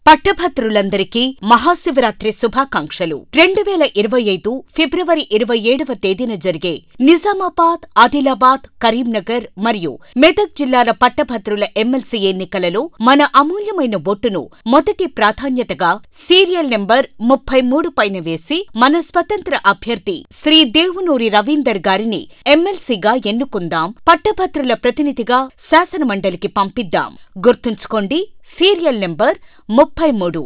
పట్టభద్రులందరికీ మహాశివరాత్రి శుభాకాంక్షలు రెండు వేల ఇరవై ఐదు ఫిబ్రవరి ఇరవై ఏడవ తేదీన జరిగే నిజామాబాద్ ఆదిలాబాద్ కరీంనగర్ మరియు మెదక్ జిల్లాల పట్టభద్రుల ఎమ్మెల్సీ ఎన్నికలలో మన అమూల్యమైన ఓటును మొదటి ప్రాధాన్యతగా సీరియల్ నెంబర్ ముప్పై మూడు పైన వేసి మన స్వతంత్ర అభ్యర్థి శ్రీ దేవునూరి రవీందర్ గారిని ఎమ్మెల్సీగా ఎన్నుకుందాం పట్టభద్రుల ప్రతినిధిగా శాసనమండలికి పంపిద్దాం గుర్తుంచుకోండి సీరియల్ నెంబర్ ముప్పై మూడు